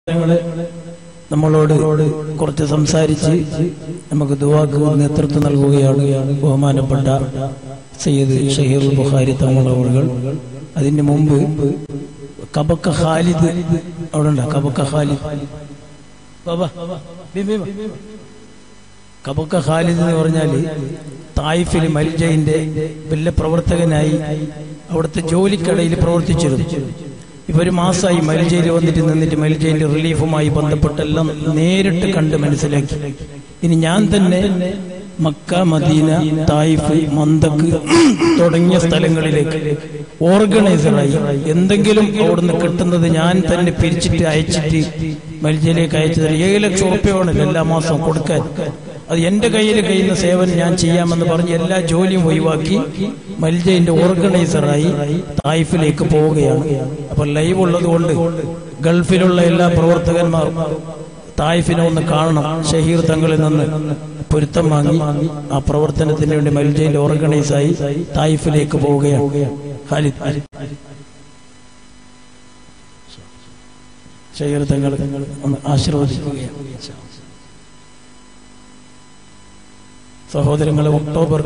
സഹോദരങ്ങളെ നമ്മളോട് കുറച്ച് സംസാരിച്ച് നമുക്ക് ദുവാക്ക് നേതൃത്വം നൽകുകയാണ് ബഹുമാനപ്പെട്ട സയ്യിദ് ഷഹീർ ബുഖാരി തങ്ങളവറുകൾ അതിന് മുമ്പ് കബക്ക ഖാലിദ് അവിടെ ഉണ്ടോ കബക്ക ഖാലിദ് ബാബാ, ബി, ബി, ബി. കബക്ക ഖാലിദ് എന്ന് പറഞ്ഞാല് തായിഫിൽ മൽജയിന്റെ വലിയ പ്രവർത്തകനായി അവിടുത്തെ ജോലിക്കടയിൽ പ്രവർത്തിച്ചിരുന്നു ഇപ്പൊ ഒരു മാസമായി മൽജയിൽ വന്നിട്ട് നിന്നിട്ട് മൽജയിന്റെ റിലീഫുമായി ബന്ധപ്പെട്ടെല്ലാം നേരിട്ട് കണ്ട് മനസ്സിലാക്കി ഇനി ഞാൻ തന്നെ മക്ക മദീന തായിഫ് മന്തക്ക് തുടങ്ങിയ സ്ഥലങ്ങളിലേക്ക് ഓർഗനൈസറായി എന്തെങ്കിലും അവിടുന്ന് കിട്ടുന്നത് ഞാൻ തന്നെ പിരിച്ചിട്ട് അയച്ചിട്ട് മൽജയിലേക്ക് അയച്ചു തരാം ഏഴ് ലക്ഷം ഉറപ്പ്യമാണല്ലോ എല്ലാ മാസവും കൊടുക്കാൻ അത് എന്റെ കയ്യിൽ കഴിയുന്ന സേവനം ഞാൻ ചെയ്യാമെന്ന് പറഞ്ഞ് എല്ലാ ജോലിയും ഒഴിവാക്കി മൽജയിന്റെ ഓർഗനൈസറായി തായിഫിലേക്ക് പോവുകയാണ് അപ്പൊ ലൈവ് ഉള്ളത് കൊണ്ട് ഗൾഫിലുള്ള എല്ലാ പ്രവർത്തകന്മാരും തായിഫിനെ ഒന്ന് കാണണം ഷഹീർ തങ്ങളിൽ നിന്ന് പൊരുത്തം വാങ്ങി ആ പ്രവർത്തനത്തിന് വേണ്ടി മൽജയിന്റെ ഓർഗനൈസായി തായിഫിലേക്ക് പോവുകയാണ് ഖാലിദ് ഷഹീർ തങ്ങൾ ഒന്ന് ആശീർവദിക്കുകയാണ് സഹോദരങ്ങളെ ഒക്ടോബർ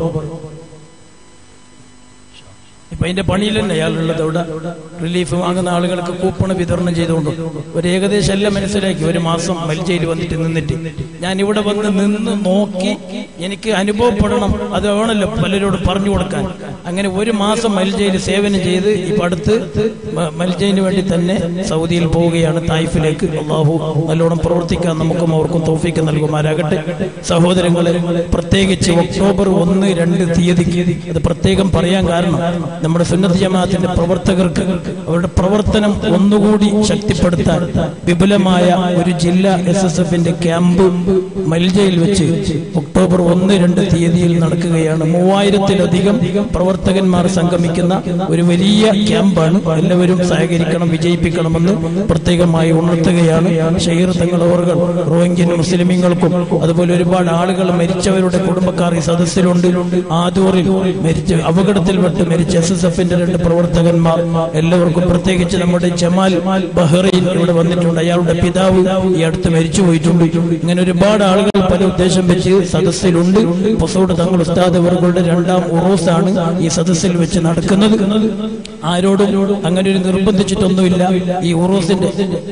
ഇപ്പൊ അതിന്റെ പണിയിൽ തന്നെ അയാളുള്ളത് അവിടെ റിലീഫ് വാങ്ങുന്ന ആളുകൾക്ക് കൂപ്പണ് വിതരണം ചെയ്തുകൊണ്ട് ഒരു ഏകദേശം എല്ലാം മനസ്സിലാക്കി ഒരു മാസം മൽജയിൽ വന്നിട്ട് നിന്നിട്ട് ഞാൻ ഇവിടെ വന്ന് നിന്ന് നോക്കി എനിക്ക് അനുഭവപ്പെടണം അത് വേണമല്ലോ പലരോട് പറഞ്ഞു കൊടുക്കാൻ അങ്ങനെ ഒരു മാസം മൽജയിൽ സേവനം ചെയ്ത് ഇപ്പൊ അടുത്ത് മ- മൽജയിന് വേണ്ടി തന്നെ സൗദിയിൽ പോവുകയാണ് തായിഫിലേക്ക് അള്ളാഹു നല്ലോണം പ്രവർത്തിക്കാൻ നമുക്കും അവർക്കും തോഫിക്ക് നൽകുമാരാകട്ടെ സഹോദരങ്ങളെ പ്രത്യേകിച്ച് ഒക്ടോബർ ഒന്ന് രണ്ട് തീയതിക്ക് അത് പ്രത്യേകം പറയാൻ കാരണം നമ്മുടെ സുന്നത്ത് ജമാഅത്തിന്റെ പ്രവർത്തകർക്ക് അവരുടെ പ്രവർത്തനം ഒന്നുകൂടി ശക്തിപ്പെടുത്താൻ വിപുലമായ ഒരു ജില്ലാ എസ് എസ് എഫിന്റെ ക്യാമ്പ് മൽജയിൽ വെച്ച് ഒക്ടോബർ ഒന്ന് രണ്ട് തീയതിയിൽ നടക്കുകയാണ് മൂവായിരത്തിലധികം പ്രവർത്തകന്മാർ സംഗമിക്കുന്ന ഒരു വലിയ ക്യാമ്പാണ് എല്ലാവരും സഹകരിക്കണം വിജയിപ്പിക്കണമെന്ന് പ്രത്യേകമായി ഉണർത്തുകയാണ് ഷെയർ തങ്ങളവർകൾ റോഹിംഗ്യൻ മുസ്ലിമീങ്ങൾക്കും അതുപോലെ ഒരുപാട് ആളുകൾ മരിച്ചവരുടെ കുടുംബക്കാർ ഈ സദസ്സിലുണ്ട് ആദൂറിൽ മരിച്ച അപകടത്തിൽപ്പെട്ട് മരിച്ച എസ് എസ് എഫിന്റെ രണ്ട് പ്രവർത്തകന്മാർ എല്ലാവർക്കും പ്രത്യേകിച്ച് നമ്മുടെ ജമാൽ ബഹ്റൈൻ ഇവിടെ വന്നിട്ടുണ്ട് അയാളുടെ പിതാവ് ഈ അടുത്ത് മരിച്ചു പോയിട്ടുണ്ട് ഇങ്ങനെ ഒരുപാട് ആളുകൾ പല ഉദ്ദേശം വെച്ച് സദസ്സിലുണ്ട് പൊസോട് തങ്ങൾ ഉസ്താദ് അവരുടെ രണ്ടാം ഉറൂസാണ് ഈ സദസ്സിൽ വെച്ച് നടക്കുന്നത് ആരോടും അങ്ങനെ ഒരു നിർബന്ധിച്ചിട്ടൊന്നുമില്ല ഈ ഉറൂസിന്റെ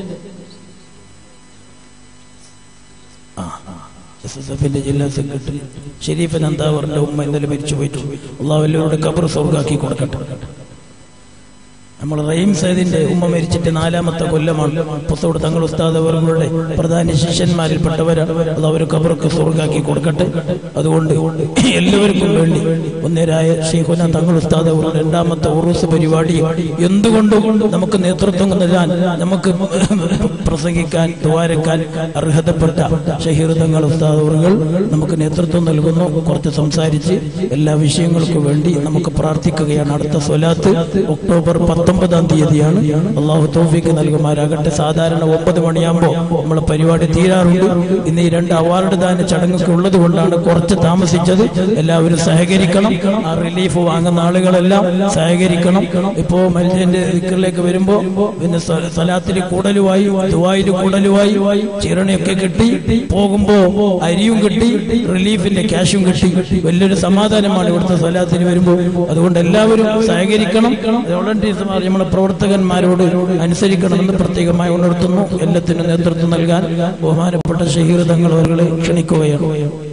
എസ് എസ് എഫിന്റെ ജില്ലാ സെക്രട്ടറി ഷെരീഫ് നന്ദാവറിന്റെ ഉമ്മ ഇന്നലെ മരിച്ചു പോയിട്ടുണ്ട് അള്ളാഹു എല്ലാവരുടെ കബർ സ്വർഗാക്കി കൊടുക്കട്ടെ നമ്മൾ റഹീം സൈദിന്റെ ഉമ്മ മരിച്ചിട്ട് നാലാമത്തെ കൊല്ലമാണ് പുസ്തകം തങ്ങൾ ഉസ്താദ് അവരുടെ പ്രധാന ശിഷ്യന്മാരിൽപ്പെട്ടവരാണ് അത് അവർ കബർക്ക് സ്വർഗാക്കി കൊടുക്കട്ടെ അതുകൊണ്ട് എല്ലാവർക്കും വേണ്ടി ഒന്നേരായ ഷെയ്ഖുന തങ്ങൾ ഉസ്താദ് അവർ രണ്ടാമത്തെ ഉറൂസ് പരിപാടി എന്തുകൊണ്ടും നമുക്ക് നേതൃത്വം നൽകാൻ നമുക്ക് പ്രസംഗിക്കാൻ ദ്വാരക്കാൻ അർഹതപ്പെട്ട ഷഹീർ തങ്ങൾ ഉസ്താദ് അവറുകൾ നമുക്ക് നേതൃത്വം നൽകുന്നു കുറച്ച് സംസാരിച്ച് എല്ലാ വിഷയങ്ങൾക്കും വേണ്ടി നമുക്ക് പ്രാർത്ഥിക്കുകയാണ് അടുത്ത സ്വലാത്ത് ഒക്ടോബർ പത്തൊമ്പതാം തീയതിയാണ് അള്ളാഹു തോഫിക്ക് നൽകുമാരാകട്ടെ സാധാരണ ഒമ്പത് മണിയാകുമ്പോൾ നമ്മളെ പരിപാടി തീരാറുണ്ട് ഇന്ന് ഈ രണ്ട് അവാർഡ് ദാന ചടങ്ങൊക്കെ ഉള്ളത് കൊണ്ടാണ് കുറച്ച് താമസിച്ചത് എല്ലാവരും സഹകരിക്കണം ആ റിലീഫ് വാങ്ങുന്ന ആളുകളെല്ലാം സഹകരിക്കണം ഇപ്പോ മൽജന്റെ ദിക്കറിലേക്ക് വരുമ്പോ പിന്നെ സ- സലാത്തിൽ കൂടലുമായി ദുബായിൽ കൂടലുമായി ചിറണിയൊക്കെ കിട്ടി പോകുമ്പോ അരിയും കിട്ടി റിലീഫിന്റെ ക്യാഷും കിട്ടി വലിയൊരു സമാധാനമാണ് ഇവിടുത്തെ സലാത്തിന് വരുമ്പോ അതുകൊണ്ട് എല്ലാവരും സഹകരിക്കണം വോളണ്ടിയേഴ്സ് നമ്മളെ പ്രവർത്തകന്മാരോട് അനുസരിക്കണമെന്ന് പ്രത്യേകമായി ഉണർത്തുന്നു എല്ലാത്തിനും നേതൃത്വം നൽകാൻ ബഹുമാനപ്പെട്ട ഷഹീർ തങ്ങൾ അവരെ ക്ഷണിക്കുകയാണ്